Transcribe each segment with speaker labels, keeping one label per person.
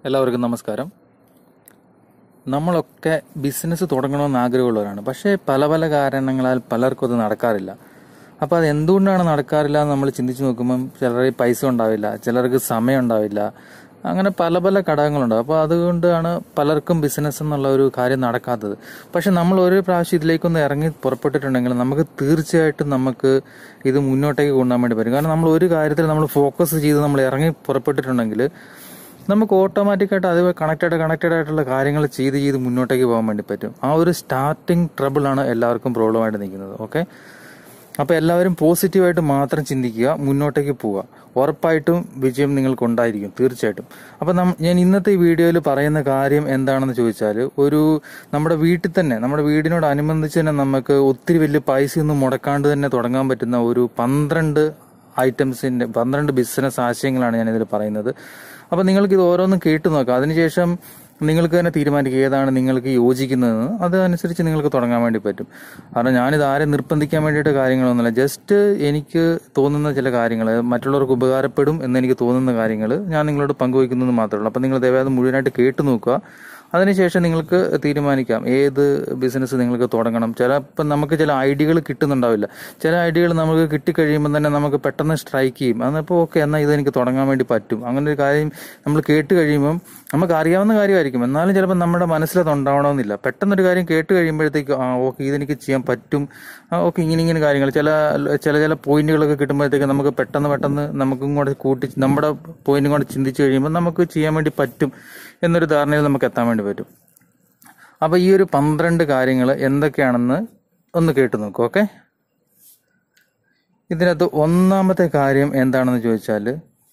Speaker 1: എല്ലാവർക്കും നമസ്കാരം നമ്മളൊക്കെ ബിസിനസ് തുടങ്ങണമെന്ന് ആഗ്രഹമുള്ളവരാണ് പക്ഷേ പല പല കാരണങ്ങളാൽ പലർക്കും അത് നടക്കാറില്ല അപ്പോൾ അത് എന്തുകൊണ്ടാണ് നടക്കാറില്ല എന്ന് നമ്മൾ ചിന്തിച്ച് നോക്കുമ്പം ചിലർക്ക് പൈസ ഉണ്ടാവില്ല ചിലർക്ക് സമയം ഉണ്ടാവില്ല അങ്ങനെ പല പല ഘടകങ്ങളുണ്ടാവും അപ്പോൾ അതുകൊണ്ടാണ് പലർക്കും ബിസിനസ് എന്നുള്ള ഒരു കാര്യം നടക്കാത്തത് പക്ഷെ നമ്മൾ ഒരു പ്രാവശ്യം ഇതിലേക്കൊന്ന് ഇറങ്ങി പുറപ്പെട്ടിട്ടുണ്ടെങ്കിൽ നമുക്ക് തീർച്ചയായിട്ടും നമുക്ക് ഇത് മുന്നോട്ടേക്ക് കൊണ്ടുപോകാൻ വേണ്ടി പറ്റും കാരണം നമ്മൾ ഒരു കാര്യത്തിൽ നമ്മൾ ഫോക്കസ് ചെയ്ത് നമ്മൾ ഇറങ്ങി പുറപ്പെട്ടിട്ടുണ്ടെങ്കിൽ നമുക്ക് ഓട്ടോമാറ്റിക്കായിട്ട് അത് കണക്റ്റഡ് കണക്റ്റഡ് ആയിട്ടുള്ള കാര്യങ്ങൾ ചെയ്ത് ചെയ്ത് മുന്നോട്ടേക്ക് പോകാൻ വേണ്ടി പറ്റും ആ ഒരു സ്റ്റാർട്ടിങ് ട്രബിളാണ് എല്ലാവർക്കും പ്രോബ്ലമായിട്ട് നിൽക്കുന്നത് ഓക്കെ അപ്പോൾ എല്ലാവരും പോസിറ്റീവായിട്ട് മാത്രം ചിന്തിക്കുക മുന്നോട്ടേക്ക് പോവുക ഉറപ്പായിട്ടും വിജയം നിങ്ങൾക്ക് ഉണ്ടായിരിക്കും തീർച്ചയായിട്ടും അപ്പം നം ഞാൻ ഇന്നത്തെ ഈ വീഡിയോയിൽ പറയുന്ന കാര്യം എന്താണെന്ന് ചോദിച്ചാൽ ഒരു നമ്മുടെ വീട്ടിൽ തന്നെ നമ്മുടെ വീടിനോട് അനുബന്ധിച്ച് തന്നെ നമുക്ക് ഒത്തിരി വലിയ പൈസയൊന്നും മുടക്കാണ്ട് തന്നെ തുടങ്ങാൻ പറ്റുന്ന ഒരു പന്ത്രണ്ട് ഐറ്റംസിന്റെ പന്ത്രണ്ട് ബിസിനസ് ആശയങ്ങളാണ് ഞാൻ ഇതിൽ പറയുന്നത് അപ്പോൾ നിങ്ങൾക്ക് ഇത് ഓരോന്നും കേട്ടു നോക്കാം അതിനുശേഷം നിങ്ങൾക്ക് തന്നെ തീരുമാനിക്കുക ഏതാണ് നിങ്ങൾക്ക് യോജിക്കുന്നതെന്ന് അതനുസരിച്ച് നിങ്ങൾക്ക് തുടങ്ങാൻ വേണ്ടി പറ്റും കാരണം ഞാനിത് ആരെ നിർബന്ധിക്കാൻ വേണ്ടിയിട്ട് കാര്യങ്ങളൊന്നുമില്ല ജസ്റ്റ് എനിക്ക് തോന്നുന്ന ചില കാര്യങ്ങൾ മറ്റുള്ളവർക്ക് ഉപകാരപ്പെടും എന്ന് എനിക്ക് തോന്നുന്ന കാര്യങ്ങൾ ഞാൻ നിങ്ങളോട് പങ്കുവയ്ക്കുന്നത് മാത്രമേ ഉള്ളൂ അപ്പോൾ നിങ്ങൾ ദയവായി അത് മുഴുവനായിട്ട് കേട്ടു നോക്കുക അതിനുശേഷം നിങ്ങൾക്ക് തീരുമാനിക്കാം ഏത് ബിസിനസ് നിങ്ങൾക്ക് തുടങ്ങണം ചിലപ്പോൾ നമുക്ക് ചില ഐഡിയകൾ കിട്ടുന്നുണ്ടാവില്ല ചില ഐഡിയകൾ നമുക്ക് കിട്ടിക്കഴിയുമ്പോൾ തന്നെ നമുക്ക് പെട്ടെന്ന് സ്ട്രൈക്ക് ചെയ്യും അന്നപ്പോൾ ഓക്കെ എന്നാൽ ഇത് എനിക്ക് തുടങ്ങാൻ വേണ്ടി പറ്റും അങ്ങനെ ഒരു കാര്യം നമ്മൾ കേട്ട് കഴിയുമ്പം നമുക്ക് അറിയാവുന്ന കാര്യമായിരിക്കും എന്നാലും ചിലപ്പോൾ നമ്മുടെ മനസ്സിലത് ഉണ്ടാവണമെന്നില്ല പെട്ടെന്നൊരു കാര്യം കേട്ട് കഴിയുമ്പോഴത്തേക്ക് ആ ഓക്കെ ഇതെനിക്ക് ചെയ്യാൻ പറ്റും ആ ഓക്കെ ഇങ്ങനെ ഇങ്ങനെ കാര്യങ്ങൾ ചില ചില ചില പോയിന്റുകളൊക്കെ കിട്ടുമ്പോഴത്തേക്ക് നമുക്ക് പെട്ടെന്ന് പെട്ടെന്ന് നമുക്കും കൂടെ കൂട്ടി നമ്മുടെ പോയിന്റും കൂടെ ചിന്തിച്ച് കഴിയുമ്പോൾ നമുക്ക് ചെയ്യാൻ വേണ്ടി പറ്റും എന്നൊരു ധാരണയിൽ നമുക്ക് എത്താൻ വേണ്ടി പറ്റും അപ്പോൾ ഈ ഒരു പന്ത്രണ്ട് കാര്യങ്ങൾ എന്തൊക്കെയാണെന്ന് ഒന്ന് കേട്ടു നോക്കൂ ഓക്കെ ഇതിനകത്ത് ഒന്നാമത്തെ കാര്യം എന്താണെന്ന് ചോദിച്ചാൽ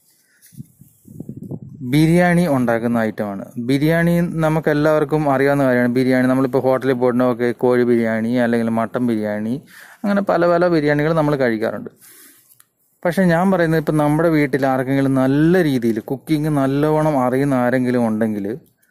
Speaker 1: ബിരിയാണി ഉണ്ടാക്കുന്ന ഐറ്റമാണ് ബിരിയാണി നമുക്ക് എല്ലാവർക്കും അറിയാവുന്ന കാര്യമാണ് ബിരിയാണി നമ്മളിപ്പോൾ ഹോട്ടലിൽ പോയിട്ടുണ്ടൊക്കെ കോഴി ബിരിയാണി അല്ലെങ്കിൽ മട്ടൻ ബിരിയാണി അങ്ങനെ പല പല ബിരിയാണികൾ നമ്മൾ കഴിക്കാറുണ്ട് പക്ഷെ ഞാൻ പറയുന്നത് ഇപ്പം നമ്മുടെ വീട്ടിൽ ആർക്കെങ്കിലും നല്ല രീതിയിൽ കുക്കിംഗ് നല്ലവണ്ണം അറിയുന്ന ആരെങ്കിലും ഉണ്ടെങ്കിൽ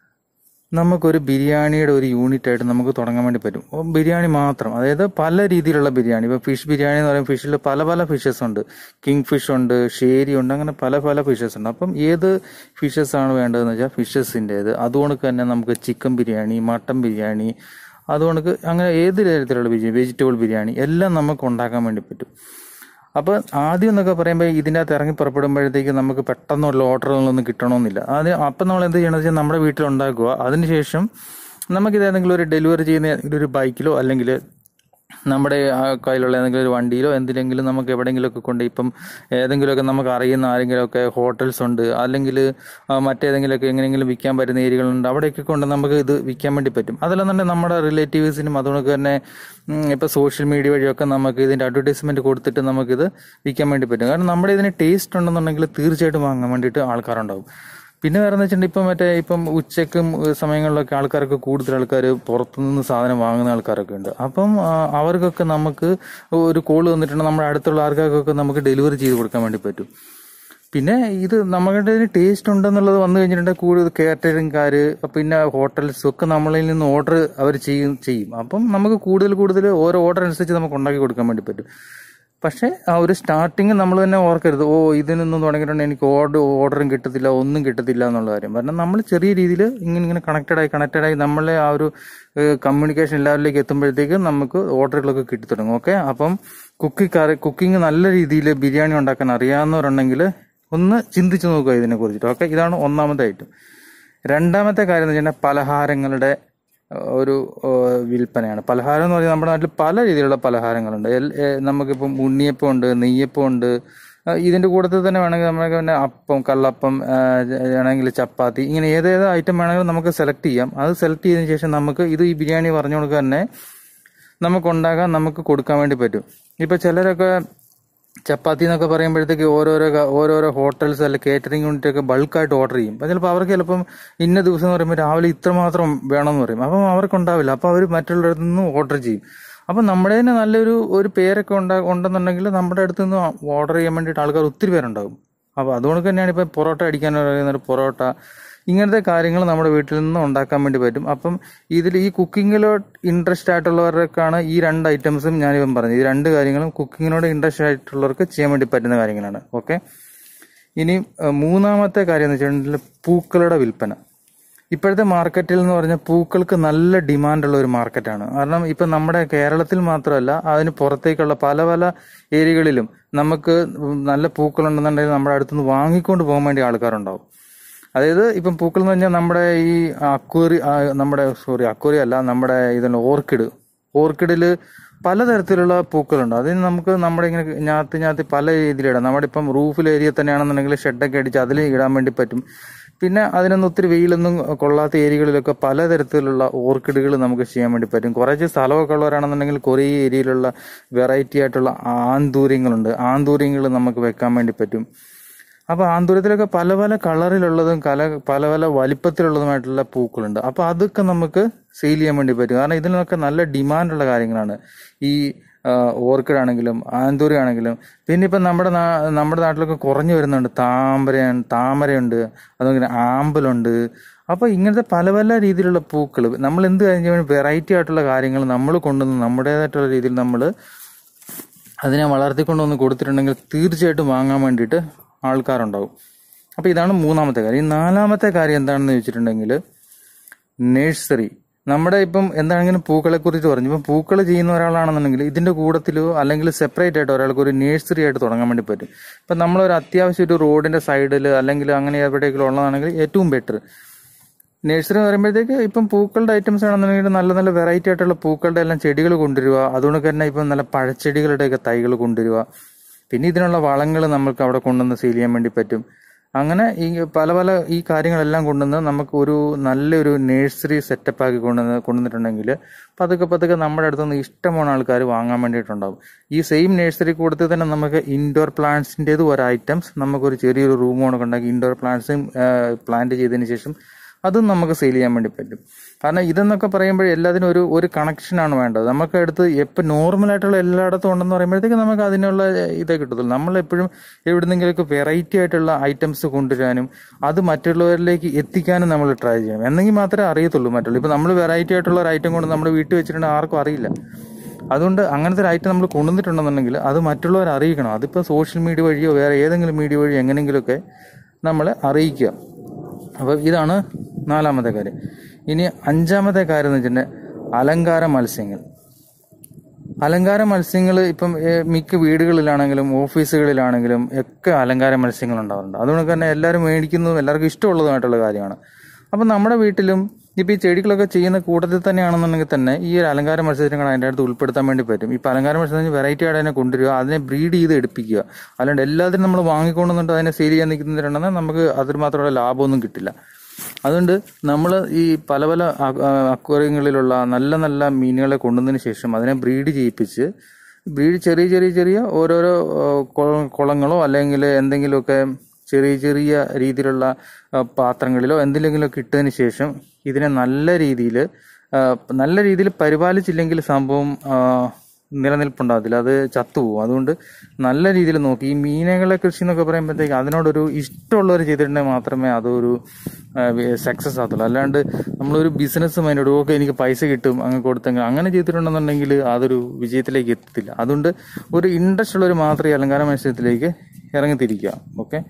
Speaker 1: നമുക്കൊരു ബിരിയാണിയുടെ ഒരു യൂണിറ്റ് ആയിട്ട് നമുക്ക് തുടങ്ങാൻ വേണ്ടി പറ്റും ഓ, ബിരിയാണി മാത്രം അതായത് പല രീതിയിലുള്ള ബിരിയാണി ഇപ്പോൾ ഫിഷ് ബിരിയാണി എന്ന് പറയുമ്പോൾ ഫിഷിൽ പല പല ഫിഷസ് ഉണ്ട് കിങ് ഫിഷ് ഉണ്ട് ഷേരി ഉണ്ട് അങ്ങനെ പല പല ഫിഷസ് ഉണ്ട് അപ്പം ഏത് ഫിഷസ് ആണ് വേണ്ടതെന്ന് വെച്ചാൽ ഫിഷസിൻ്റേത് അതുകൊണ്ട് തന്നെ നമുക്ക് ചിക്കൻ ബിരിയാണി മട്ടൻ ബിരിയാണി അതുകൊണ്ട് അങ്ങനെ ഏത് തരത്തിലുള്ള ബിരിയാണി വെജിറ്റബിൾ ബിരിയാണി എല്ലാം നമുക്ക് ഉണ്ടാക്കാൻ വേണ്ടി പറ്റും അപ്പോൾ ആദ്യം എന്നൊക്കെ പറയുമ്പോൾ ഇതിൻ്റെ അകത്ത് ഇറങ്ങി പുറപ്പെടുമ്പോഴത്തേക്ക് നമുക്ക് പെട്ടെന്നുള്ള ഓർഡറുകളൊന്നും കിട്ടണമെന്നില്ല അത് അപ്പം നമ്മൾ എന്ത് ചെയ്യണമെന്ന് വെച്ചാൽ നമ്മുടെ വീട്ടിൽ ഉണ്ടാക്കുക അതിനുശേഷം നമുക്കിത് ഏതെങ്കിലും ഒരു ഡെലിവറി ചെയ്യുന്ന ഏതെങ്കിലും ഒരു ബൈക്കിലോ അല്ലെങ്കിൽ നമ്മുടെ ആ കയ്യിലുള്ള ഏതെങ്കിലും ഒരു വണ്ടിയിലോ എന്തിലെങ്കിലും നമുക്ക് എവിടെയെങ്കിലുമൊക്കെ കൊണ്ട് ഇപ്പം ഏതെങ്കിലുമൊക്കെ നമുക്ക് അറിയുന്ന ആരെങ്കിലുമൊക്കെ ഹോട്ടൽസ് ഉണ്ട് അല്ലെങ്കിൽ ആ, മറ്റേതെങ്കിലുമൊക്കെ എങ്ങനെയെങ്കിലും വിൽക്കാൻ പറ്റുന്ന ഏരിയകളുണ്ട് അവിടെയൊക്കെ കൊണ്ട് നമുക്ക് ഇത് വിൽക്കാൻ വേണ്ടി പറ്റും അതല്ലെന്നുണ്ടെങ്കിൽ നമ്മുടെ റിലേറ്റീവ്സിനും അതുകൊണ്ട് തന്നെ ഉം, ഇപ്പൊ സോഷ്യൽ മീഡിയ വഴിയൊക്കെ നമുക്ക് ഇതിന്റെ അഡ്വർടൈസ്മെന്റ് കൊടുത്തിട്ട് നമുക്കിത് വിൽക്കാൻ വേണ്ടി പറ്റും കാരണം നമ്മുടെ ഇതിന് ടേസ്റ്റ് ഉണ്ടെന്നുണ്ടെങ്കിൽ തീർച്ചയായിട്ടും വാങ്ങാൻ വേണ്ടിയിട്ട് ആൾക്കാരുണ്ടാവും പിന്നെ വേറെ വെച്ചിട്ടുണ്ടെങ്കിൽ ഇപ്പം മറ്റേ ഇപ്പം ഉച്ചക്കും ഏഹ്, സമയങ്ങളിലൊക്കെ ആൾക്കാർക്ക് കൂടുതൽ ആൾക്കാർ പുറത്തുനിന്ന് സാധനം വാങ്ങുന്ന ആൾക്കാരൊക്കെ ഉണ്ട് അപ്പം ആ, അവർക്കൊക്കെ നമുക്ക് ഒരു കോൾ വന്നിട്ടുണ്ടെങ്കിൽ നമ്മുടെ അടുത്തുള്ള ആൾക്കാർക്കൊക്കെ നമുക്ക് ഡെലിവറി ചെയ്ത് കൊടുക്കാൻ വേണ്ടി പറ്റും പിന്നെ ഇത് നമ്മുടെ ടേസ്റ്റ് ഉണ്ടെന്നുള്ളത് വന്നു കഴിഞ്ഞിട്ടുണ്ടെങ്കിൽ കൂടുതൽ കാറ്ററിംഗുകാർ പിന്നെ ഹോട്ടൽസ് ഒക്കെ നമ്മളിൽ നിന്ന് ഓർഡർ അവർ ചെയ്യും ചെയ്യും അപ്പം നമുക്ക് കൂടുതൽ കൂടുതൽ ഓരോ ഓർഡർ അനുസരിച്ച് നമുക്ക് ഉണ്ടാക്കി കൊടുക്കാൻ വേണ്ടി പറ്റും പക്ഷേ ആ ഒരു സ്റ്റാർട്ടിങ് നമ്മൾ തന്നെ ഓർക്കരുത് ഓ ഇതിനൊന്നും തുടങ്ങിയിട്ടുണ്ട് എനിക്ക് ഓർഡർ ഓർഡറും കിട്ടത്തില്ല ഒന്നും കിട്ടത്തില്ല എന്നുള്ള കാര്യം കാരണം നമ്മൾ ചെറിയ രീതിയിൽ ഇങ്ങനെ ഇങ്ങനെ കണക്റ്റഡ് ആയി കണക്റ്റഡ് ആയി നമ്മളെ ആ ഒരു കമ്മ്യൂണിക്കേഷൻ ലെവലിലേക്ക് എത്തുമ്പോഴത്തേക്ക് നമുക്ക് ഓർഡറുകളൊക്കെ കിട്ടി തുടങ്ങും ഓക്കെ അപ്പം കുക്കിംഗ് കുക്കിംഗ് നല്ല രീതിയിൽ ബിരിയാണി ഉണ്ടാക്കാൻ അറിയാവുന്നവരുണ്ടെങ്കിൽ ഒന്ന് ചിന്തിച്ചു നോക്കുക ഇതിനെ കുറിച്ചിട്ട് ഓക്കെ ഇതാണ് ഒന്നാമത്തെ ഐറ്റം രണ്ടാമത്തെ കാര്യം എന്ന് വെച്ചാൽ പലഹാരങ്ങളുടെ ഏഹ്, ഒരു ഏഹ്, വിൽപ്പനയാണ് പലഹാരം എന്ന് പറഞ്ഞാൽ നമ്മുടെ നാട്ടിൽ പല രീതിയിലുള്ള പലഹാരങ്ങളുണ്ട് എൽ- ഏഹ്, നമുക്കിപ്പം ഉണ്ണിയപ്പം ഉണ്ട് നെയ്യപ്പം ഉണ്ട് ഏഹ്, ഇതിന്റെ കൂട്ടത്തിൽ തന്നെ വേണമെങ്കിൽ നമുക്ക് പിന്നെ അപ്പം കള്ളപ്പം ഏഹ്, വേണമെങ്കിൽ ചപ്പാത്തി ഇങ്ങനെ ഏതേത് ഐറ്റം വേണമെങ്കിലും നമുക്ക് സെലക്ട് ചെയ്യാം അത് സെലക്ട് ചെയ്തതിനു ശേഷം നമുക്ക് ഇത് ഈ ബിരിയാണി പറഞ്ഞു കൊടുക്കുക തന്നെ നമുക്ക് ഉണ്ടാക്കാൻ നമുക്ക് കൊടുക്കാൻ വേണ്ടി പറ്റും ഇപ്പൊ ചിലരൊക്കെ ചപ്പാത്തി എന്നൊക്കെ പറയുമ്പോഴത്തേക്ക് ഓരോരോ ക- ഓരോരോ ഹോട്ടൽസ് അല്ലെ കേറ്ററിംഗ് യൂണിറ്റ് ഒക്കെ ബൾക്കായിട്ട് ഓർഡർ ചെയ്യും അപ്പൊ ചിലപ്പോൾ അവർക്ക് ചിലപ്പം ഇന്ന ദിവസം എന്ന് പറയുമ്പോൾ രാവിലെ ഇത്രമാത്രം വേണമെന്ന് പറയും അപ്പം അവർക്ക് ഉണ്ടാവില്ല അപ്പൊ അവർ മറ്റുള്ളവരിൽ നിന്ന് ഓർഡർ ചെയ്യും അപ്പം നമ്മുടെ തന്നെ നല്ലൊരു ഒരു പേരൊക്കെ ഉണ്ടാ ഉണ്ടെന്നുണ്ടെങ്കിൽ നമ്മുടെ അടുത്ത് നിന്ന് ഓർഡർ ചെയ്യാൻ വേണ്ടിയിട്ട് ആൾക്കാർ ഒത്തിരി പേരുണ്ടാകും അപ്പോൾ അതുകൊണ്ട് തന്നെയാണ് ഇപ്പം പൊറോട്ട അടിക്കാൻ പറയുന്നത് പൊറോട്ട ഇങ്ങനത്തെ കാര്യങ്ങൾ നമ്മുടെ വീട്ടിൽ നിന്ന് ഉണ്ടാക്കാൻ വേണ്ടി പറ്റും അപ്പം ഇതിൽ ഈ കുക്കിങ്ങിലോ ഇൻട്രസ്റ്റ് ആയിട്ടുള്ളവർക്കാണ് ഈ രണ്ട് ഐറ്റംസും ഞാനിപ്പം പറഞ്ഞത് ഈ രണ്ട് കാര്യങ്ങളും കുക്കിങ്ങിനോട് ഇൻട്രസ്റ്റ് ആയിട്ടുള്ളവർക്ക് ചെയ്യാൻ വേണ്ടി പറ്റുന്ന കാര്യങ്ങളാണ് ഓക്കെ ഇനി ഏഹ്, മൂന്നാമത്തെ കാര്യം എന്ന് വെച്ചിട്ടുണ്ടെങ്കിൽ പൂക്കളുടെ വിൽപ്പന ഇപ്പോഴത്തെ മാർക്കറ്റിൽ എന്ന് പറഞ്ഞാൽ പൂക്കൾക്ക് നല്ല ഡിമാൻഡുള്ള ഒരു മാർക്കറ്റാണ് കാരണം ഇപ്പം നമ്മുടെ കേരളത്തിൽ മാത്രമല്ല അതിന് പുറത്തേക്കുള്ള പല പല ഏരിയകളിലും നമുക്ക് നല്ല പൂക്കളുണ്ടെന്നുണ്ടെങ്കിൽ നമ്മുടെ അടുത്തുനിന്ന് വാങ്ങിക്കൊണ്ട് പോകാൻ വേണ്ടി ആൾക്കാരുണ്ടാവും അതായത് ഇപ്പം പൂക്കൾ എന്ന് പറഞ്ഞാൽ നമ്മുടെ ഈ അക്വേറി ആ, നമ്മുടെ സോറി അക്വേറി അല്ല നമ്മുടെ ഇതുണ്ട് ഓർക്കിഡ് ഓർക്കിഡിൽ പലതരത്തിലുള്ള പൂക്കളുണ്ട് അതിന് നമുക്ക് നമ്മുടെ ഇങ്ങനെ ഞാത്തി ഞാത്തി പല രീതിയിലിടാം നമ്മുടെ ഇപ്പം റൂഫിൽ ഏരിയ തന്നെയാണെന്നുണ്ടെങ്കിൽ ഷെഡൊക്കെ അടിച്ച് അതിൽ ഇടാൻ വേണ്ടി പറ്റും പിന്നെ അതിനൊന്നും ഒത്തിരി വെയിലൊന്നും കൊള്ളാത്ത ഏരിയകളിലൊക്കെ പലതരത്തിലുള്ള ഓർക്കിഡുകൾ നമുക്ക് ചെയ്യാൻ വേണ്ടി പറ്റും കുറച്ച് സ്ഥലമൊക്കെ ഉള്ളവരാണെന്നുണ്ടെങ്കിൽ കുറേ ഏരിയയിലുള്ള വെറൈറ്റി ആയിട്ടുള്ള ആന്തൂര്യങ്ങളുണ്ട് ആന്തൂര്യങ്ങൾ നമുക്ക് വെക്കാൻ വേണ്ടി പറ്റും അപ്പൊ ആന്തൂരത്തിലൊക്കെ പല പല കളറിലുള്ളതും കല പല പല വലിപ്പത്തിലുള്ളതുമായിട്ടുള്ള പൂക്കളുണ്ട് അപ്പൊ അതൊക്കെ നമുക്ക് സെയിൽ ചെയ്യാൻ വേണ്ടി പറ്റും കാരണം ഇതിനൊക്കെ നല്ല ഡിമാൻഡുള്ള കാര്യങ്ങളാണ് ഈ ഓർക്കിഡ് ആണെങ്കിലും ആന്തൂരി ആണെങ്കിലും പിന്നെ ഇപ്പം നമ്മുടെ നാ- നമ്മുടെ നാട്ടിലൊക്കെ കുറഞ്ഞു വരുന്നുണ്ട് താമര താമരയുണ്ട് അതുപോലെ ആമ്പലുണ്ട് അപ്പൊ ഇങ്ങനത്തെ പല പല രീതിയിലുള്ള പൂക്കൾ നമ്മൾ എന്ത് കഴിഞ്ഞാൽ വെറൈറ്റി ആയിട്ടുള്ള കാര്യങ്ങൾ നമ്മൾ കൊണ്ടുവന്ന് നമ്മുടേതായിട്ടുള്ള രീതിയിൽ നമ്മൾ അതിനെ വളർത്തിക്കൊണ്ടുവന്ന് കൊടുത്തിട്ടുണ്ടെങ്കിൽ തീർച്ചയായിട്ടും വാങ്ങാൻ വേണ്ടിയിട്ട് ആൾക്കാരുണ്ടാവും അപ്പോൾ ഇതാണ് മൂന്നാമത്തെ കാര്യം ഈ നാലാമത്തെ കാര്യം എന്താണെന്ന് വെച്ചിട്ടുണ്ടെങ്കിൽ നഴ്സറി നമ്മുടെ ഇപ്പം എന്താണെങ്കിലും പൂക്കളെ കുറിച്ച് പറഞ്ഞു ഇപ്പം പൂക്കൾ ചെയ്യുന്ന ഒരാളാണെന്നുണ്ടെങ്കിൽ ഇതിന്റെ കൂട്ടത്തിലോ അല്ലെങ്കിൽ സെപ്പറേറ്റ് ആയിട്ട് ഒരാൾക്ക് ഒരു നഴ്സറി ആയിട്ട് തുടങ്ങാൻ വേണ്ടി പറ്റും ഇപ്പം നമ്മളൊരു അത്യാവശ്യം ഒരു റോഡിന്റെ സൈഡിൽ അല്ലെങ്കിൽ അങ്ങനെ എവിടെയെങ്കിലും ഉള്ളതാണെങ്കിൽ ഏറ്റവും ബെറ്റർ നഴ്സറി എന്ന് പറയുമ്പോഴത്തേക്ക് ഇപ്പം പൂക്കളുടെ ഐറ്റംസ് ആണെന്നുണ്ടെങ്കിൽ നല്ല നല്ല വെറൈറ്റി ആയിട്ടുള്ള പൂക്കളുടെ എല്ലാം ചെടികൾ കൊണ്ടുവരിക അതുകൊണ്ട് തന്നെ ഇപ്പം നല്ല പഴച്ചെടികളുടെയൊക്കെ തൈകൾ കൊണ്ടുവരിക പിന്നെ ഇതിനുള്ള വളങ്ങൾ നമുക്ക് അവിടെ കൊണ്ടുവന്ന് സെയിൽ ചെയ്യാൻ വേണ്ടി പറ്റും അങ്ങനെ ഈ പല പല ഈ കാര്യങ്ങളെല്ലാം കൊണ്ടുവന്ന് നമുക്ക് ഒരു നല്ലൊരു നഴ്സറി സെറ്റപ്പ് ആക്കി കൊണ്ടുവന്ന് കൊണ്ടുവന്നിട്ടുണ്ടെങ്കിൽ പതുക്കെ പതുക്കെ നമ്മുടെ അടുത്തുനിന്ന് ഇഷ്ടമാണ് ആൾക്കാർ വാങ്ങാൻ വേണ്ടിയിട്ടുണ്ടാവും ഈ സെയിം നഴ്സറി കൂടത്തിൽ തന്നെ നമുക്ക് ഇൻഡോർ പ്ലാന്റ്സിൻ്റെതും ഒരു ഐറ്റംസ് നമുക്കൊരു ചെറിയൊരു റൂം ഒക്കെ ഉണ്ടാക്കി ഇൻഡോർ പ്ലാന്റ്സും പ്ലാന്റ് ചെയ്തതിന് ശേഷം അതും നമുക്ക് സെയിൽ ചെയ്യാൻ വേണ്ടി പറ്റും കാരണം ഇതെന്നൊക്കെ പറയുമ്പോൾ എല്ലാത്തിനും ഒരു ഒരു കണക്ഷനാണ് വേണ്ടത് നമുക്ക് അടുത്ത് എപ്പോൾ നോർമലായിട്ടുള്ള എല്ലായിടത്തും ഉണ്ടെന്ന് പറയുമ്പോഴത്തേക്ക് നമുക്ക് അതിനുള്ള ഇതേ കിട്ടത്തുള്ളൂ നമ്മൾ എപ്പോഴും എവിടുന്നെങ്കിലൊക്കെ വെറൈറ്റി ആയിട്ടുള്ള ഐറ്റംസ് കൊണ്ടുവരാനും അത് മറ്റുള്ളവരിലേക്ക് എത്തിക്കാനും നമ്മൾ ട്രൈ ചെയ്യണം എന്നെങ്കിൽ മാത്രമേ അറിയത്തുള്ളൂ മറ്റുള്ളൂ ഇപ്പം നമ്മൾ വെറൈറ്റി ആയിട്ടുള്ള ഒരു ഐറ്റം കൊണ്ട് നമ്മുടെ വീട്ടിൽ വെച്ചിട്ടുണ്ടെങ്കിൽ ആർക്കും അറിയില്ല അതുകൊണ്ട് അങ്ങനത്തെ ഒരു ഐറ്റം നമ്മൾ കൊണ്ടുവന്നിട്ടുണ്ടെന്നുണ്ടെങ്കിൽ അത് മറ്റുള്ളവരെ അറിയിക്കണം അതിപ്പോൾ സോഷ്യൽ മീഡിയ വഴിയോ വേറെ ഏതെങ്കിലും മീഡിയ വഴിയോ എങ്ങനെയെങ്കിലുമൊക്കെ നമ്മളെ അറിയിക്കുക അപ്പോൾ ഇതാണ് നാലാമത്തെ കാര്യം ഇനി അഞ്ചാമത്തെ കാര്യം എന്ന് വെച്ചിട്ടുണ്ടെങ്കിൽ അലങ്കാര മത്സ്യങ്ങൾ അലങ്കാര മത്സ്യങ്ങൾ ഇപ്പം ഏഹ്, മിക്ക വീടുകളിലാണെങ്കിലും ഓഫീസുകളിലാണെങ്കിലും ഒക്കെ അലങ്കാര മത്സ്യങ്ങൾ ഉണ്ടാവാറുണ്ട് അതുകൊണ്ട് തന്നെ എല്ലാവരും മേടിക്കുന്നതും എല്ലാവർക്കും ഇഷ്ടമുള്ളതുമായിട്ടുള്ള കാര്യമാണ് അപ്പം നമ്മുടെ വീട്ടിലും ഇപ്പം ഈ ചെടികളൊക്കെ ചെയ്യുന്ന കൂട്ടത്തിൽ തന്നെയാണെന്നുണ്ടെങ്കിൽ തന്നെ ഈ ഒരു അലങ്കാര മത്സ്യങ്ങൾ അതിൻ്റെ അടുത്ത് ഉൾപ്പെടുത്താൻ വേണ്ടി പറ്റും ഇപ്പം അലങ്കാര മത്സ്യത്തിന് വെറൈറ്റി ആയിട്ട് അതിനെ കൊണ്ടുവരിക അതിനെ ബ്രീഡ് ചെയ്ത് എടുപ്പിക്കുക അല്ലാണ്ട് എല്ലാത്തിനും നമ്മൾ വാങ്ങിക്കൊണ്ടുവന്നിട്ട് അതിനെ സെയിൽ ചെയ്യാൻ നിൽക്കുന്നുണ്ടെങ്കിൽ നമുക്ക് അതിന് മാത്രമുള്ള ലാഭമൊന്നും കിട്ടില്ല അതുകൊണ്ട് നമ്മൾ ഈ പല പല അക്വറിയങ്ങളിലുള്ള നല്ല നല്ല മീനുകളെ കൊണ്ടുവന്നതിന് ശേഷം അതിനെ ബ്രീഡ് ചെയ്യിപ്പിച്ച് ബ്രീഡ് ചെറിയ ചെറിയ ചെറിയ ഓരോരോ ആ, കുള- കുളങ്ങളോ അല്ലെങ്കിൽ എന്തെങ്കിലുമൊക്കെ ചെറിയ ചെറിയ രീതിയിലുള്ള ആ, പാത്രങ്ങളിലോ എന്തെങ്കിലുമൊക്കെ ഇട്ടതിന് ശേഷം ഇതിനെ നല്ല രീതിയിൽ നല്ല രീതിയിൽ പരിപാലിച്ചില്ലെങ്കിൽ സംഭവം ആ, നിലനിൽപ്പുണ്ടാകത്തില്ല അത് ചത്തുപോകും അതുകൊണ്ട് നല്ല രീതിയിൽ നോക്കി ഈ മീനുകളെ കൃഷി എന്നൊക്കെ പറയുമ്പോഴത്തേക്ക് അതിനോടൊരു ഇഷ്ടമുള്ളവർ ചെയ്തിട്ടുണ്ടെങ്കിൽ മാത്രമേ അതൊരു സക്സസ് ആകത്തുള്ളൂ അല്ലാണ്ട് നമ്മളൊരു ബിസിനസ് മൈൻഡോട് ഓക്കെ എനിക്ക് പൈസ കിട്ടും അങ്ങ് കൊടുത്തെങ്കിൽ അങ്ങനെ ചെയ്തിട്ടുണ്ടെന്നുണ്ടെങ്കിൽ അതൊരു വിജയത്തിലേക്ക് എത്തത്തില്ല അതുകൊണ്ട് ഒരു ഇൻട്രസ്റ്റ് ഉള്ളവർ മാത്രമേ ഈ അലങ്കാര മത്സരത്തിലേക്ക് ഇറങ്ങിത്തിരിക്കുക ഓക്കെ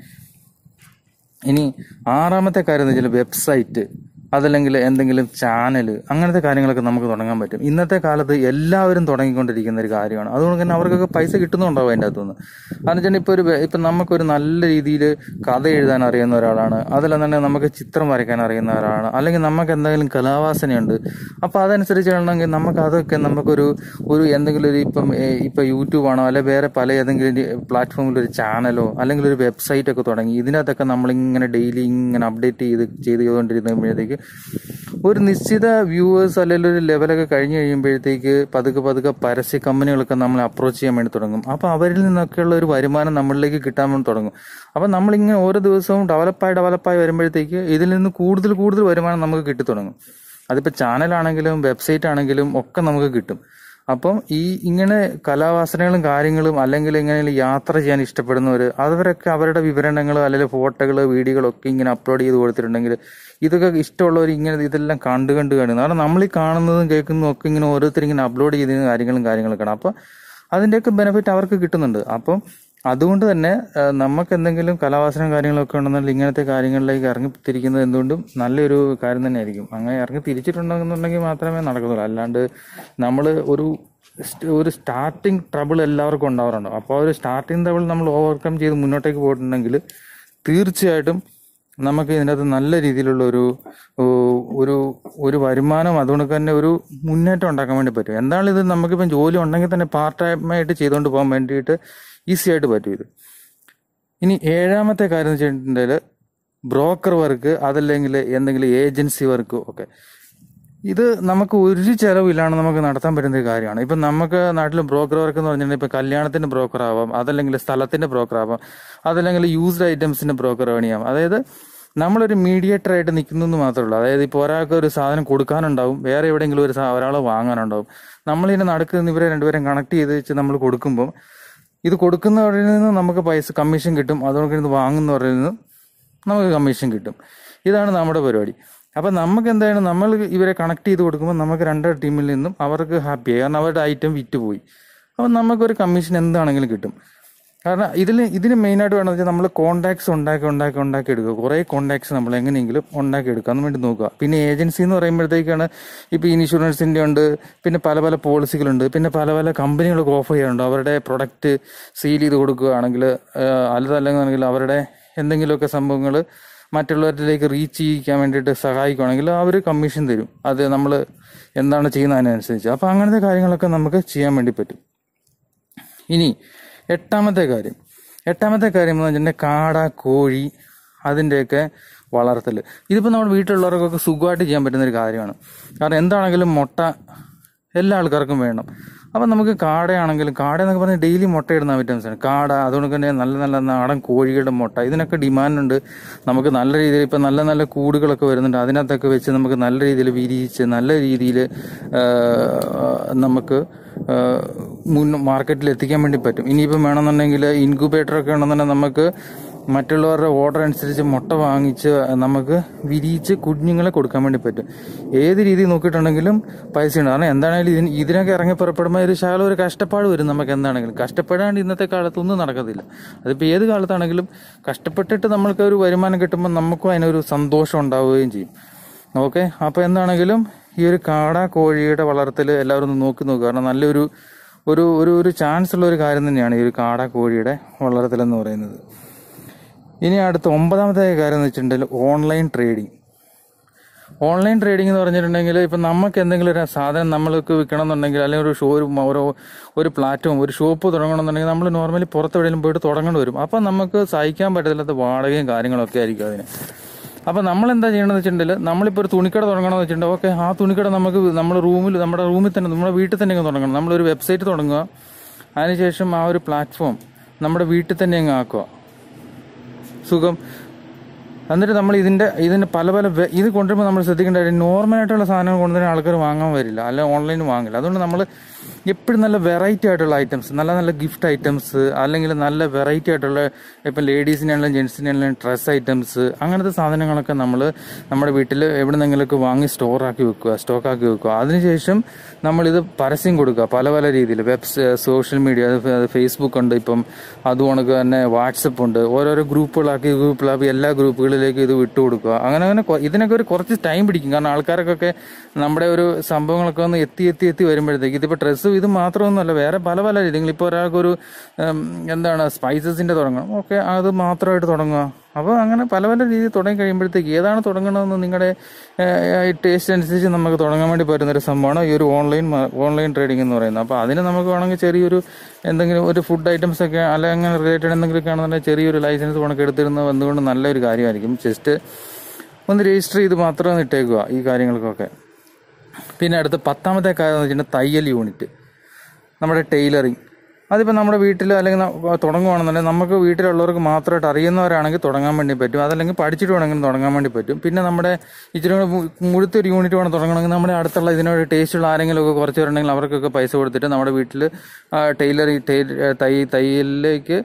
Speaker 1: ഇനി ആറാമത്തെ കാര്യം എന്ന് വെച്ചാൽ വെബ്സൈറ്റ് അതല്ലെങ്കിൽ എന്തെങ്കിലും ചാനൽ അങ്ങനത്തെ കാര്യങ്ങളൊക്കെ നമുക്ക് തുടങ്ങാൻ പറ്റും ഇന്നത്തെ കാലത്ത് എല്ലാവരും തുടങ്ങിക്കൊണ്ടിരിക്കുന്ന ഒരു കാര്യമാണ് അതുകൊണ്ട് തന്നെ അവർക്കൊക്കെ പൈസ കിട്ടുന്നുണ്ടാവും അതിൻ്റെ അകത്തുനിന്ന് കാരണം വെച്ചാൽ ഇപ്പോൾ ഒരു വെ- ഇപ്പം നമുക്കൊരു നല്ല രീതിയിൽ കഥ എഴുതാൻ അറിയുന്ന ഒരാളാണ് അതല്ലെന്നുണ്ടെങ്കിൽ നമുക്ക് ചിത്രം വരയ്ക്കാൻ അറിയുന്ന ഒരാളാണ് അല്ലെങ്കിൽ നമുക്ക് എന്തെങ്കിലും കലാവാസനയുണ്ട് അപ്പോൾ അതനുസരിച്ചാണെങ്കിൽ നമുക്ക് അതൊക്കെ നമുക്കൊരു ഒരു എന്തെങ്കിലും ഒരു ഇപ്പം ഏ, ഇപ്പം യൂട്യൂബാണോ അല്ലെങ്കിൽ വേറെ പല ഏതെങ്കിലും പ്ലാറ്റ്ഫോമിൽ ഒരു ചാനലോ അല്ലെങ്കിൽ ഒരു വെബ്സൈറ്റ് ഒക്കെ തുടങ്ങി ഇതിനകത്തൊക്കെ നമ്മളിങ്ങനെ ഡെയിലി ഇങ്ങനെ അപ്ഡേറ്റ് ചെയ്ത് ചെയ്തുകൊണ്ടിരുന്നപ്പോഴത്തേക്ക് ഒരു നിശ്ചിത വ്യൂവേഴ്സ് അല്ലെങ്കിൽ ഒരു ലെവലൊക്കെ കഴിഞ്ഞ് കഴിയുമ്പോഴത്തേക്ക് പതുക്കെ പതുക്കെ പരസ്യ കമ്പനികളൊക്കെ നമ്മളെ അപ്രോച്ച് ചെയ്യാൻ വേണ്ടി തുടങ്ങും അപ്പോൾ അവരിൽ നിന്നൊക്കെയുള്ള ഒരു വരുമാനം നമ്മളിലേക്ക് കിട്ടാൻ വേണ്ടി തുടങ്ങും അപ്പോൾ നമ്മളിങ്ങനെ ഓരോ ദിവസവും ഡെവലപ്പായി ഡെവലപ്പായി വരുമ്പോഴത്തേക്ക് ഇതിൽ നിന്ന് കൂടുതൽ കൂടുതൽ വരുമാനം നമുക്ക് കിട്ടി തുടങ്ങും അതിപ്പോൾ ചാനലാണെങ്കിലും വെബ്സൈറ്റ് ആണെങ്കിലും ഒക്കെ നമുക്ക് കിട്ടും അപ്പം ഈ ഇങ്ങനെ കലാവാസനകളും കാര്യങ്ങളും അല്ലെങ്കിൽ ഇങ്ങനെ യാത്ര ചെയ്യാൻ ഇഷ്ടപ്പെടുന്നവർ അവരൊക്കെ അവരുടെ വിവരണങ്ങൾ അല്ലെങ്കിൽ ഫോട്ടോകൾ വീഡിയോകളൊക്കെ ഇങ്ങനെ അപ്ലോഡ് ചെയ്ത് കൊടുത്തിട്ടുണ്ടെങ്കിൽ ഇതൊക്കെ ഇഷ്ടമുള്ളവർ ഇങ്ങനെ ഇതെല്ലാം കണ്ടു കണ്ട് കാണുന്നു കാരണം നമ്മൾ ഈ കാണുന്നതും കേൾക്കുന്നതും ഒക്കെ ഇങ്ങനെ ഓരോരുത്തർ ഇങ്ങനെ അപ്ലോഡ് ചെയ്യുന്ന കാര്യങ്ങളും കാര്യങ്ങളൊക്കെയാണ് അപ്പം അതിൻ്റെയൊക്കെ ബെനിഫിറ്റ് അവർക്ക് കിട്ടുന്നുണ്ട് അപ്പം അതുകൊണ്ട് തന്നെ ആ, നമുക്ക് എന്തെങ്കിലും കലാവാസനം കാര്യങ്ങളൊക്കെ ഉണ്ടെന്നുണ്ടെങ്കിൽ ഇങ്ങനത്തെ കാര്യങ്ങളിലേക്ക് ഇറങ്ങി തിരിക്കുന്നത് എന്തുകൊണ്ടും നല്ലൊരു കാര്യം തന്നെയായിരിക്കും അങ്ങനെ ഇറങ്ങി തിരിച്ചിട്ടുണ്ടെന്നുണ്ടെങ്കിൽ മാത്രമേ നടക്കത്തുള്ളൂ അല്ലാണ്ട് നമ്മൾ ഒരു സ്റ്റ്- ഒരു സ്റ്റാർട്ടിങ് ട്രബിൾ എല്ലാവർക്കും ഉണ്ടാവാറുണ്ട് അപ്പോൾ ആ ഒരു സ്റ്റാർട്ടിങ് ട്രബിൾ നമ്മൾ ഓവർകം ചെയ്ത് മുന്നോട്ടേക്ക് പോയിട്ടുണ്ടെങ്കിൽ തീർച്ചയായിട്ടും നമുക്ക് ഇതിനകത്ത് നല്ല രീതിയിലുള്ള ഒരു ഓ, ഒരു ഒരു വരുമാനം അതുകൊണ്ട് തന്നെ ഒരു മുന്നേറ്റം ഉണ്ടാക്കാൻ വേണ്ടി പറ്റും എന്താണ് ഇത് നമുക്കിപ്പം ജോലി ഉണ്ടെങ്കിൽ തന്നെ പാർട്ട് ടൈമായിട്ട് ചെയ്തുകൊണ്ട് പോകാൻ വേണ്ടിയിട്ട് ഈസി ആയിട്ട് പറ്റും ഇത് ഇനി ഏഴാമത്തെ കാര്യം എന്ന് വെച്ചിട്ടുണ്ടെങ്കിൽ ബ്രോക്കർ വർക്ക് അതല്ലെങ്കിൽ എന്തെങ്കിലും ഏജൻസി വർക്ക് ഒക്കെ ഇത് നമുക്ക് ഒരു ചെലവില്ലാണ്ട് നമുക്ക് നടത്താൻ പറ്റുന്ന ഒരു കാര്യമാണ് ഇപ്പം നമുക്ക് നാട്ടിൽ ബ്രോക്കർ വർക്ക് എന്ന് പറഞ്ഞിട്ടുണ്ടെങ്കിൽ ഇപ്പം കല്യാണത്തിന്റെ ബ്രോക്കർ ആവാം അതല്ലെങ്കിൽ സ്ഥലത്തിന്റെ ബ്രോക്കർ ആവാം അതല്ലെങ്കിൽ യൂസ്ഡ് ഐറ്റംസിന്റെ ബ്രോക്കർ പണിയാം അതായത് നമ്മളൊരു മീഡിയേറ്റർ ആയിട്ട് നിൽക്കുന്നു എന്ന് മാത്രമേ ഉള്ളൂ അതായത് ഇപ്പോൾ ഒരാൾക്ക് ഒരു സാധനം കൊടുക്കാനുണ്ടാവും വേറെ എവിടെയെങ്കിലും ഒരു ഒരാൾ വാങ്ങാനുണ്ടാവും നമ്മളിതിനെ നടക്കുന്ന ഇവരെ രണ്ടുപേരും കണക്ട് ചെയ്ത് വെച്ച് നമ്മൾ കൊടുക്കുമ്പോൾ ഇത് കൊടുക്കുന്നവരിൽ നിന്ന് നമുക്ക് പൈസ കമ്മീഷൻ കിട്ടും അതുകൊണ്ട് ഇത് വാങ്ങുന്നവരിൽ നിന്ന് നമുക്ക് കമ്മീഷൻ കിട്ടും ഇതാണ് നമ്മുടെ പരിപാടി അപ്പം നമുക്ക് എന്താണ് നമ്മൾ ഇവരെ കണക്ട് ചെയ്ത് കൊടുക്കുമ്പോൾ നമുക്ക് രണ്ട് ടീമിൽ നിന്നും അവർക്ക് ഹാപ്പിയായി കാരണം അവരുടെ ഐറ്റം വിറ്റ് പോയി അപ്പം നമുക്കൊരു കമ്മീഷൻ എന്താണെങ്കിലും കിട്ടും കാരണം ഇതിൽ ഇതിന് മെയിനായിട്ട് വേണമെന്ന് വെച്ചാൽ നമ്മൾ കോൺടാക്ട്സ് ഉണ്ടാക്കി ഉണ്ടാക്കി ഉണ്ടാക്കി എടുക്കുക കുറേ കോൺടാക്ട്സ് നമ്മൾ എങ്ങനെയെങ്കിലും ഉണ്ടാക്കി എടുക്കുക അതിന് വേണ്ടി നോക്കുക പിന്നെ ഏജൻസി എന്ന് പറയുമ്പോഴത്തേക്കാണ് ഇപ്പോൾ ഇൻഷുറൻസിൻ്റെ ഉണ്ട് പിന്നെ പല പല പോളിസികളുണ്ട് പിന്നെ പല പല കമ്പനികളൊക്കെ ഓഫർ ചെയ്യാറുണ്ട് അവരുടെ പ്രൊഡക്റ്റ് സീൽ ചെയ്ത് കൊടുക്കുകയാണെങ്കിൽ അല്ലതല്ലെങ്കിൽ അവരുടെ എന്തെങ്കിലുമൊക്കെ സംഭവങ്ങൾ മറ്റുള്ളവരിലേക്ക് റീച്ച് ചെയ്യിക്കാൻ വേണ്ടിയിട്ട് സഹായിക്കുകയാണെങ്കിൽ അവർ കമ്മീഷൻ തരും അത് നമ്മൾ എന്താണ് ചെയ്യുന്നതിനനുസരിച്ച് അപ്പോൾ അങ്ങനത്തെ കാര്യങ്ങളൊക്കെ നമുക്ക് ചെയ്യാൻ വേണ്ടി പറ്റും ഇനി എട്ടാമത്തെ കാര്യം എട്ടാമത്തെ കാര്യം എന്ന് വെച്ചിട്ടുണ്ടെങ്കിൽ കാട കോഴി അതിൻ്റെയൊക്കെ വളർത്തൽ ഇതിപ്പോൾ നമ്മുടെ വീട്ടിലുള്ളവർക്കൊക്കെ സുഖമായിട്ട് ചെയ്യാൻ പറ്റുന്ന ഒരു കാര്യമാണ് കാരണം എന്താണെങ്കിലും മുട്ട എല്ലാ ആൾക്കാർക്കും വേണം അപ്പം നമുക്ക് കാടയാണെങ്കിലും കാട എന്നൊക്കെ പറഞ്ഞാൽ ഡെയിലി മുട്ടയിടുന്ന ഐറ്റംസ് ആണ് കാട അതുകൊണ്ട് തന്നെ നല്ല നല്ല നാടൻ കോഴികളുടെ മുട്ട ഇതിനൊക്കെ ഡിമാൻഡുണ്ട് നമുക്ക് നല്ല രീതിയിൽ ഇപ്പം നല്ല നല്ല കൂടുകളൊക്കെ വരുന്നുണ്ട് അതിനകത്തൊക്കെ വെച്ച് നമുക്ക് നല്ല രീതിയിൽ വിരിയിച്ച് നല്ല രീതിയിൽ നമുക്ക് ആ, മുൻ മാർക്കറ്റിൽ എത്തിക്കാൻ വേണ്ടി പറ്റും ഇനിയിപ്പം വേണമെന്നുണ്ടെങ്കിൽ ഇൻക്യുബേറ്റർ ഒക്കെ ഉണ്ടെന്നുണ്ടെങ്കിൽ നമുക്ക് മറ്റുള്ളവരുടെ ഓർഡർ അനുസരിച്ച് മുട്ട വാങ്ങിച്ച് നമുക്ക് വിരിയിച്ച് കുഞ്ഞുങ്ങളെ കൊടുക്കാൻ വേണ്ടി പറ്റും ഏത് രീതി നോക്കിയിട്ടുണ്ടെങ്കിലും പൈസ ഉണ്ട് കാരണം എന്താണെങ്കിലും ഇതിന് ഇതിനൊക്കെ ഇറങ്ങി പുറപ്പെടുമ്പോൾ ഒരു ശകലം ഒരു കഷ്ടപ്പാട് വരും നമുക്ക് എന്താണെങ്കിലും കഷ്ടപ്പെടാണ്ട് ഇന്നത്തെ കാലത്തൊന്നും നടക്കത്തില്ല അതിപ്പോൾ ഏത് കാലത്താണെങ്കിലും കഷ്ടപ്പെട്ടിട്ട് നമ്മൾക്ക് ഒരു വരുമാനം കിട്ടുമ്പോൾ നമുക്കും അതിനൊരു സന്തോഷം ഉണ്ടാവുകയും ചെയ്യും ഓക്കെ അപ്പോൾ എന്താണെങ്കിലും ഈ ഒരു കാട കോഴിയുടെ വളർത്തൽ എല്ലാവരും ഒന്ന് നോക്കി നോക്കുക കാരണം നല്ലൊരു ഒരു ഒരു ഒരു ചാൻസ് ഉള്ള ഒരു കാര്യം തന്നെയാണ് ഈ ഒരു കാട കോഴിയുടെ വളർത്തൽ എന്ന് പറയുന്നത് ഇനി അടുത്ത ഒമ്പതാമത്തെ കാര്യം എന്ന് വെച്ചിട്ടുണ്ടെങ്കിൽ ഓൺലൈൻ ട്രേഡിംഗ് ഓൺലൈൻ ട്രേഡിംഗ് എന്ന് പറഞ്ഞിട്ടുണ്ടെങ്കിൽ ഇപ്പം നമുക്ക് എന്തെങ്കിലും ഒരു സാധനം നമ്മൾക്ക് വിൽക്കണം എന്നുണ്ടെങ്കിൽ അല്ലെങ്കിൽ ഒരു ഷോറൂം ഒരു ഒരു പ്ലാറ്റ്ഫോം ഒരു ഷോപ്പ് തുടങ്ങണമെന്നുണ്ടെങ്കിൽ നമ്മൾ നോർമലി പുറത്ത് എവിടെയെങ്കിലും പോയിട്ട് തുടങ്ങേണ്ടി വരും അപ്പം നമുക്ക് സഹിക്കാൻ പറ്റത്തില്ലാത്ത വാടകയും കാര്യങ്ങളൊക്കെ ആയിരിക്കും അതിന് അപ്പം നമ്മൾ എന്താ ചെയ്യണമെന്ന് വെച്ചിട്ടുണ്ടെങ്കിൽ നമ്മളിപ്പോൾ ഒരു തുണിക്കട തുടങ്ങണമെന്ന് വെച്ചിട്ടുണ്ടെങ്കിൽ ഓക്കെ ആ തുണിക്കട നമുക്ക് നമ്മുടെ റൂമിൽ നമ്മുടെ റൂമിൽ തന്നെ നമ്മുടെ വീട്ടിൽ തന്നെ അങ്ങ് തുടങ്ങണം നമ്മളൊരു വെബ്സൈറ്റ് തുടങ്ങുക അതിനുശേഷം ആ ഒരു പ്ലാറ്റ്ഫോം നമ്മുടെ വീട്ടിൽ തന്നെ അങ്ങ് ആക്കുക സുഖം എന്നിട്ട് നമ്മൾ ഇതിന്റെ ഇതിന്റെ പല പല വെ- ഇത് കൊണ്ടുവരുമ്പോൾ നമ്മൾ ശ്രദ്ധിക്കേണ്ട കാര്യം നോർമൽ ആയിട്ടുള്ള സാധനങ്ങൾ കൊണ്ടുവരുന്ന ആൾക്കാർ വാങ്ങാൻ വരില്ല അല്ല ഓൺലൈനിൽ വാങ്ങില്ല അതുകൊണ്ട് നമ്മൾ എപ്പോഴും നല്ല വെറൈറ്റി ആയിട്ടുള്ള ഐറ്റംസ് നല്ല നല്ല ഗിഫ്റ്റ് ഐറ്റംസ് അല്ലെങ്കിൽ നല്ല വെറൈറ്റി ആയിട്ടുള്ള ഇപ്പം ലേഡീസിനാണെങ്കിലും ജെൻസിനാണെങ്കിലും ഡ്രസ് ഐറ്റംസ് അങ്ങനത്തെ സാധനങ്ങളൊക്കെ നമ്മൾ നമ്മുടെ വീട്ടിൽ എവിടെന്നെങ്കിലുമൊക്കെ വാങ്ങി സ്റ്റോർ ആക്കി വെക്കുക സ്റ്റോക്ക് ആക്കി വെക്കുക അതിനുശേഷം നമ്മളിത് പരസ്യം കൊടുക്കുക പല പല രീതിയിൽ വെബ്സ് സോഷ്യൽ മീഡിയ ഫേസ്ബുക്ക് ഉണ്ട് ഇപ്പം അതുകൊണ്ട് തന്നെ വാട്സപ്പ് ഉണ്ട് ഓരോരോ ഗ്രൂപ്പുകളാക്കി ഗ്രൂപ്പുകളാക്കി എല്ലാ ഗ്രൂപ്പുകളിലേക്ക് ഇത് വിട്ടു കൊടുക്കുക അങ്ങനെ അങ്ങനെ കൊ- ഇതിനൊക്കെ ഒരു കുറച്ച് ടൈം പിടിക്കും കാരണം ആൾക്കാർക്കൊക്കെ നമ്മുടെ ഒരു സംഭവങ്ങളൊക്കെ ഒന്ന് എത്തി എത്തി എത്തി വരുമ്പോഴത്തേക്ക് ഇതിപ്പോൾ ഡ്രസ്സ് ഇത് മാത്രമൊന്നുമല്ല വേറെ പല പല രീതികൾ ഇപ്പോൾ ഒരാൾക്കൊരു ഉം, എന്താണ് സ്പൈസസിന്റെ തുടങ്ങണം ഓക്കെ അത് മാത്രമായിട്ട് തുടങ്ങുക അപ്പോൾ അങ്ങനെ പല പല രീതിയിൽ തുടങ്ങി കഴിയുമ്പോഴത്തേക്ക് ഏതാണ് തുടങ്ങണമെന്ന് നിങ്ങളുടെ ടേസ്റ്റ് അനുസരിച്ച് നമുക്ക് തുടങ്ങാൻ വേണ്ടി പറ്റുന്ന ഒരു സംഭവമാണ് ഈ ഒരു ഓൺലൈൻ ഓൺലൈൻ ട്രേഡിംഗ് എന്ന് പറയുന്നത് അപ്പോൾ അതിന് നമുക്ക് വേണമെങ്കിൽ ചെറിയൊരു എന്തെങ്കിലും ഒരു ഫുഡ് ഐറ്റംസ് ഒക്കെ അല്ലെങ്കിൽ അങ്ങനെ റിലേറ്റഡ് എന്തെങ്കിലുമൊക്കെ ആണെന്നുണ്ടെങ്കിൽ ചെറിയൊരു ലൈസൻസ് കണക്ക് എടുത്തിരുന്നത് എന്തുകൊണ്ട് നല്ലൊരു കാര്യമായിരിക്കും ജസ്റ്റ് ഒന്ന് രജിസ്റ്റർ ചെയ്ത് മാത്രം ഇട്ടേക്കുക ഈ കാര്യങ്ങൾക്കൊക്കെ പിന്നെ അടുത്ത പത്താമത്തെ കാര്യം എന്ന് വെച്ചിട്ടുണ്ടെങ്കിൽ തയ്യൽ യൂണിറ്റ് നമ്മുടെ ടൈലറിങ് അതിപ്പോൾ നമ്മുടെ വീട്ടിൽ അല്ലെങ്കിൽ ന- തുടങ്ങുവാണെന്നുണ്ടെങ്കിൽ നമുക്ക് വീട്ടിലുള്ളവർക്ക് മാത്രമായിട്ട് അറിയുന്നവരാണെങ്കിൽ തുടങ്ങാൻ വേണ്ടി പറ്റും അതല്ലെങ്കിൽ പഠിച്ചിട്ട് വേണമെങ്കിലും തുടങ്ങാൻ വേണ്ടി പറ്റും പിന്നെ നമ്മുടെ ഇച്ചിരി കൂടെ മു- മുഴുത്തൊരു യൂണിറ്റ് വേണം തുടങ്ങണമെങ്കിൽ നമ്മുടെ അടുത്തുള്ള ഇതിനോട് ടേസ്റ്റുള്ള ആരെങ്കിലും ഒക്കെ കുറച്ച് പേരുണ്ടെങ്കിൽ അവർക്കൊക്കെ പൈസ കൊടുത്തിട്ട് നമ്മുടെ വീട്ടിൽ ടൈലർ തൈ തയ്യലിലേക്ക്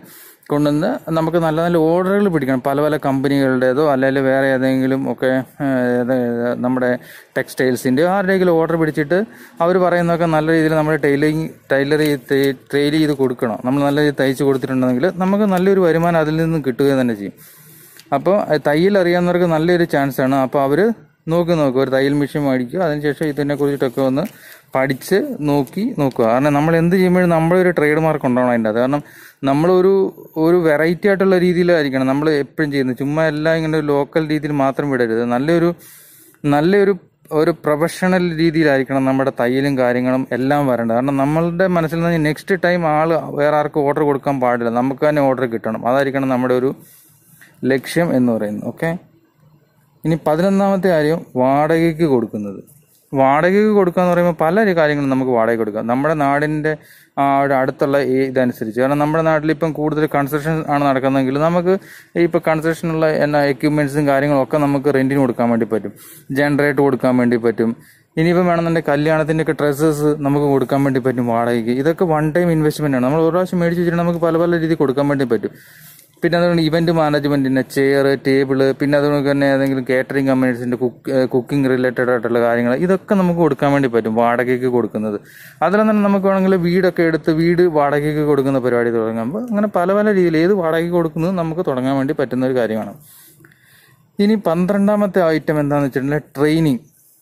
Speaker 1: കൊണ്ടുവന്ന് നമുക്ക് നല്ല നല്ല ഓർഡറുകൾ പിടിക്കണം പല പല കമ്പനികളുടേതോ അല്ലെങ്കിൽ വേറെ ഏതെങ്കിലും ഒക്കെ ഏഹ്, ഏത് നമ്മുടെ ടെക്സ്റ്റൈൽസിൻ്റെയോ ആരുടെയെങ്കിലും ഓർഡർ പിടിച്ചിട്ട് അവർ പറയുന്നതൊക്കെ നല്ല രീതിയിൽ നമ്മൾ ടൈലിങ് ടൈലർ ട്രെയിൽ ചെയ്ത് കൊടുക്കണം നമ്മൾ നല്ല രീതിയിൽ തയ്ച്ച് കൊടുത്തിട്ടുണ്ടെങ്കിൽ നമുക്ക് നല്ലൊരു വരുമാനം അതിൽ നിന്ന് കിട്ടുക തന്നെ ചെയ്യും അപ്പോൾ തയ്യൽ അറിയാവുന്നവർക്ക് നല്ലൊരു ചാൻസ് ആണ് അപ്പോൾ അവർ നോക്കി നോക്കുക ഒരു തയ്യൽ മെഷീൻ മേടിക്കുക അതിനുശേഷം ഇതിനെ കുറിച്ചിട്ടൊക്കെ ഒന്ന് പഠിച്ച് നോക്കി നോക്കുക കാരണം നമ്മൾ എന്ത് ചെയ്യുമ്പോഴും നമ്മളൊരു ട്രേഡ് മാർക്ക് ഉണ്ടാവണം അതിൻ്റെ അത് കാരണം നമ്മളൊരു ഒരു വെറൈറ്റി ആയിട്ടുള്ള രീതിയിലായിരിക്കണം നമ്മൾ എപ്പോഴും ചെയ്യുന്നത് ചുമ്മാ എല്ലാം ഇങ്ങനെ ഒരു ലോക്കൽ രീതിയിൽ മാത്രം വിടരുത് നല്ലൊരു നല്ലൊരു ഒരു പ്രൊഫഷണൽ രീതിയിലായിരിക്കണം നമ്മുടെ തയ്യലും കാര്യങ്ങളും എല്ലാം വരേണ്ടത് കാരണം നമ്മളുടെ മനസ്സിൽ നിന്ന് നെക്സ്റ്റ് ടൈം ആൾ വേറെ ആർക്കും ഓർഡർ കൊടുക്കാൻ പാടില്ല നമുക്ക് തന്നെ ഓർഡർ കിട്ടണം അതായിരിക്കണം നമ്മുടെ ഒരു ലക്ഷ്യം എന്ന് പറയുന്നത് ഓക്കെ ഇനി പതിനൊന്നാമത്തെ കാര്യം വാടകയ്ക്ക് കൊടുക്കുന്നത് വാടകയ്ക്ക് കൊടുക്കുക എന്ന് പറയുമ്പോൾ പല കാര്യങ്ങളും നമുക്ക് വാടകയ്ക്ക് കൊടുക്കാം നമ്മുടെ നാടിൻ്റെ ആ ഒരു അടുത്തുള്ള ഈ ഇതനുസരിച്ച് കാരണം നമ്മുടെ നാട്ടിൽ ഇപ്പം കൂടുതൽ കൺസ്ട്രക്ഷൻ ആണ് നടക്കുന്നതെങ്കിൽ നമുക്ക് ഇപ്പോൾ കൺസ്ട്രക്ഷനുള്ള എന്നാ എക്യുപ്മെൻറ്റ്സും കാര്യങ്ങളും ഒക്കെ നമുക്ക് റെൻറ്റിന് കൊടുക്കാൻ വേണ്ടി പറ്റും ജനറേറ്റ് കൊടുക്കാൻ വേണ്ടി പറ്റും ഇനിയിപ്പം വേണമെന്നുണ്ടെങ്കിൽ കല്യാണത്തിൻ്റെ ഒക്കെ ഡ്രസ്സസ് നമുക്ക് കൊടുക്കാൻ വേണ്ടി പറ്റും വാടകയ്ക്ക് ഇതൊക്കെ വൺ ടൈം ഇൻവെസ്റ്റ്മെൻ്റ് ആണ് നമ്മൾ ഒരു പ്രാവശ്യം മേടിച്ച് വെച്ചിട്ട് നമുക്ക് പല പല രീതിയിൽ കൊടുക്കാൻ വേണ്ടി പറ്റും പിന്നെ അതുകൊണ്ട് ഇവന്റ് മാനേജ്മെന്റിന്റെ ചെയർ ടേബിള് പിന്നെ അതുകൊണ്ട് തന്നെ ഏതെങ്കിലും കേറ്ററിംഗ് കമ്പനീസിന്റെ കുക്കിംഗ് റിലേറ്റഡ് ആയിട്ടുള്ള കാര്യങ്ങൾ ഇതൊക്കെ നമുക്ക് കൊടുക്കാൻ വേണ്ടി പറ്റും വാടകയ്ക്ക് കൊടുക്കുന്നത് അതിലും തന്നെ നമുക്ക് വേണമെങ്കിൽ വീടൊക്കെ എടുത്ത് വീട് വാടകയ്ക്ക് കൊടുക്കുന്ന പരിപാടി തുടങ്ങുമ്പോൾ അങ്ങനെ പല പല രീതിയിൽ ഏത് വാടകയ്ക്ക് കൊടുക്കുന്നത് നമുക്ക് തുടങ്ങാൻ വേണ്ടി പറ്റുന്ന ഒരു കാര്യമാണ് ഇനി പന്ത്രണ്ടാമത്തെ ഐറ്റം എന്താണെന്ന് വെച്ചിട്ടുണ്ടെങ്കിൽ ട്രെയിനിങ്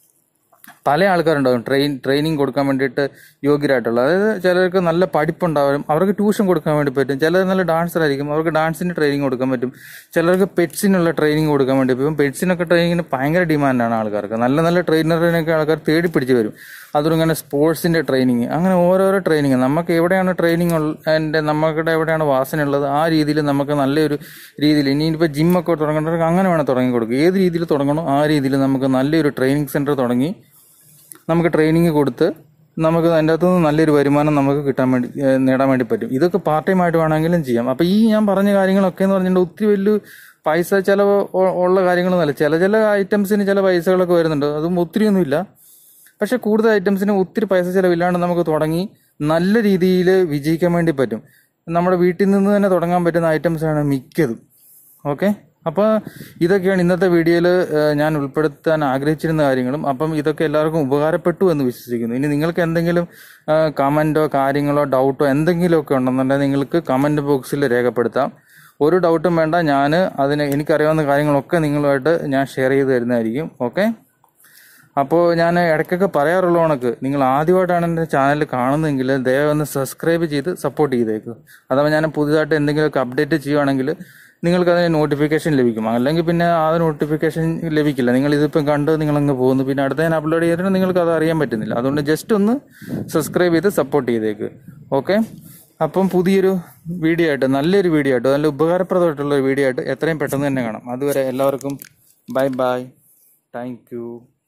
Speaker 1: പല ആൾക്കാരുണ്ടാവും ട്രെയിൻ ട്രെയിനിങ് കൊടുക്കാൻ വേണ്ടിയിട്ട് യോഗ്യരായിട്ടുള്ള അതായത് ചിലർക്ക് നല്ല പഠിപ്പുണ്ടാവും അവർക്ക് ട്യൂഷൻ കൊടുക്കാൻ വേണ്ടി പറ്റും ചിലർ നല്ല ഡാൻസർ ആയിരിക്കും അവർക്ക് ഡാൻസിന് ട്രെയിനിങ് കൊടുക്കാൻ പറ്റും ചിലർക്ക് പെറ്റ്സിനുള്ള ട്രെയിനിങ് കൊടുക്കാൻ വേണ്ടി പറ്റും പെറ്റ്സിനൊക്കെ ട്രെയിനിങ്ങിന് ഭയങ്കര ഡിമാൻഡാണ് ആൾക്കാർക്ക് നല്ല നല്ല ട്രെയിനറിനൊക്കെ ആൾക്കാർ തേടി പിടിച്ച് വരും അതും ഇങ്ങനെ സ്പോർട്സിന്റെ ട്രെയിനിങ് അങ്ങനെ ഓരോരോ ട്രെയിനിങ് നമുക്ക് എവിടെയാണ് ട്രെയിനിങ് എൻ്റെ നമുക്കിടെ എവിടെയാണ് വാസന ഉള്ളത് ആ രീതിയിൽ നമുക്ക് നല്ലൊരു രീതിയിൽ ഇനിയിപ്പോൾ ജിമ്മൊക്കെ തുടങ്ങേണ്ടവർക്ക് അങ്ങനെ വേണം തുടങ്ങി കൊടുക്കുക ഏത് രീതിയിൽ തുടങ്ങണോ ആ രീതിയിൽ നമുക്ക് നല്ലൊരു ട്രെയിനിങ് സെൻറ്റർ തുടങ്ങി നമുക്ക് ട്രെയിനിങ് കൊടുത്ത് നമുക്ക് അതിൻ്റെ അകത്തുനിന്ന് നല്ലൊരു വരുമാനം നമുക്ക് കിട്ടാൻ വേണ്ടി ഏഹ് നേടാൻ വേണ്ടി പറ്റും ഇതൊക്കെ പാർട്ട് ടൈം ആയിട്ട് വേണമെങ്കിലും ചെയ്യാം അപ്പോൾ ഈ ഞാൻ പറഞ്ഞ കാര്യങ്ങളൊക്കെ എന്ന് പറഞ്ഞിട്ടുണ്ടെങ്കിൽ ഒത്തിരി വലിയ പൈസ ചിലവ് ഉ- ഉള്ള കാര്യങ്ങളൊന്നുമല്ല ചില ചില ഐറ്റംസിന് ചില പൈസകളൊക്കെ വരുന്നുണ്ട് അതും ഒത്തിരിയൊന്നുമില്ല പക്ഷെ കൂടുതൽ ഐറ്റംസിന് ഒത്തിരി പൈസ ചിലവില്ലാണ്ട് നമുക്ക് തുടങ്ങി നല്ല രീതിയിൽ വിജയിക്കാൻ വേണ്ടി പറ്റും നമ്മുടെ വീട്ടിൽ നിന്ന് തന്നെ തുടങ്ങാൻ പറ്റുന്ന ഐറ്റംസ് ആണ് മിക്കതും ഓക്കെ അപ്പോൾ ഇതൊക്കെയാണ് ഇന്നത്തെ വീഡിയോയിൽ ഞാൻ ഉൾപ്പെടുത്താൻ ആഗ്രഹിച്ചിരുന്ന കാര്യങ്ങളും അപ്പം ഇതൊക്കെ എല്ലാവർക്കും ഉപകാരപ്പെട്ടു എന്ന് വിശ്വസിക്കുന്നു ഇനി നിങ്ങൾക്ക് എന്തെങ്കിലും കമൻറ്റോ കാര്യങ്ങളോ ഡൗട്ടോ എന്തെങ്കിലുമൊക്കെ ഉണ്ടെന്നുണ്ടെങ്കിൽ നിങ്ങൾക്ക് കമൻറ്റ് ബോക്സിൽ രേഖപ്പെടുത്താം ഒരു ഡൗട്ടും വേണ്ട ഞാൻ അതിന് എനിക്കറിയാവുന്ന കാര്യങ്ങളൊക്കെ നിങ്ങളുമായിട്ട് ഞാൻ ഷെയർ ചെയ്ത് തരുന്നതായിരിക്കും ഓക്കെ അപ്പോൾ ഞാൻ ഇടയ്ക്കൊക്കെ പറയാറുള്ള കണക്ക് നിങ്ങൾ ആദ്യമായിട്ടാണ് എൻ്റെ ചാനൽ കാണുന്നതെങ്കിൽ ദയവായി ഒന്ന് സബ്സ്ക്രൈബ് ചെയ്ത് സപ്പോർട്ട് ചെയ്തേക്ക് അഥവാ ഞാൻ പുതിയതായിട്ട് എന്തെങ്കിലുമൊക്കെ അപ്ഡേറ്റ് ചെയ്യുവാണെങ്കിൽ നിങ്ങൾക്ക് അതിന് നോട്ടിഫിക്കേഷൻ ലഭിക്കും അല്ലെങ്കിൽ പിന്നെ ആ നോട്ടിഫിക്കേഷൻ ലഭിക്കില്ല നിങ്ങൾ ഇതിപ്പം കണ്ട് നിങ്ങളങ്ങ് പോകുന്നു പിന്നെ അടുത്ത ഞാൻ അപ്ലോഡ് ചെയ്തിട്ട് നിങ്ങൾക്ക് അത് അറിയാൻ പറ്റുന്നില്ല അതുകൊണ്ട് ജസ്റ്റ് ഒന്ന് സബ്സ്ക്രൈബ് ചെയ്ത് സപ്പോർട്ട് ചെയ്തേക്ക് ഓക്കെ അപ്പം പുതിയൊരു വീഡിയോ ആയിട്ട് നല്ലൊരു വീഡിയോ ആയിട്ട് നല്ല ഉപകാരപ്രദമായിട്ടുള്ള ഒരു വീഡിയോ ആയിട്ട് എത്രയും പെട്ടെന്ന് തന്നെ കാണാം അതുവരെ എല്ലാവർക്കും ബൈ ബൈ താങ്ക് യു